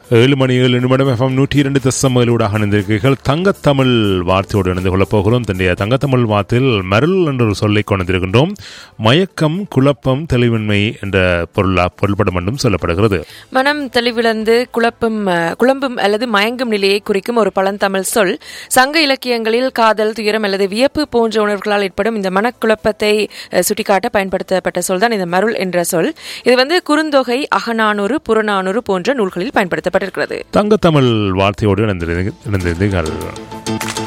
ஏழு மணி ஏழு நிமிடம் எஃப்எம் நூற்றி இரண்டு தசமலூடாக இணைந்திருக்கிறீர்கள் தங்கத்தமிழ் வார்த்தையோடு இணைந்து கொள்ளப் போகிறோம் தன்னுடைய தங்கத்தமிழ் வார்த்தையில் மருள் என்ற ஒரு சொல்லை கொண்டிருக்கின்றோம் மயக்கம் குழப்பம் தெளிவின்மை என்ற பொருளா பொருள்படம் என்றும் சொல்லப்படுகிறது மனம் தெளிவிழந்து குழப்பும் அஹ், குழம்பும் அல்லது மயங்கும் நிலையை குறிக்கும் ஒரு பழந்தமிழ் சொல் சங்க இலக்கியங்களில் காதல் துயரம் அல்லது வியப்பு போன்ற உணர்வுகளால் ஏற்படும் இந்த மனக்குழப்பத்தை அஹ், சுட்டிக்காட்ட பயன்படுத்தப்பட்ட சொல் தான் இந்த மருள் என்ற சொல் இது வந்து குறுந்தொகை அகநானூறு புறநானூறு போன்ற நூல்களில் பயன்படுத்தப்பட்டிருக்கிறது தங்கத்தமிழ் வார்த்தையோடு இணைந்திருந்தீர்கள்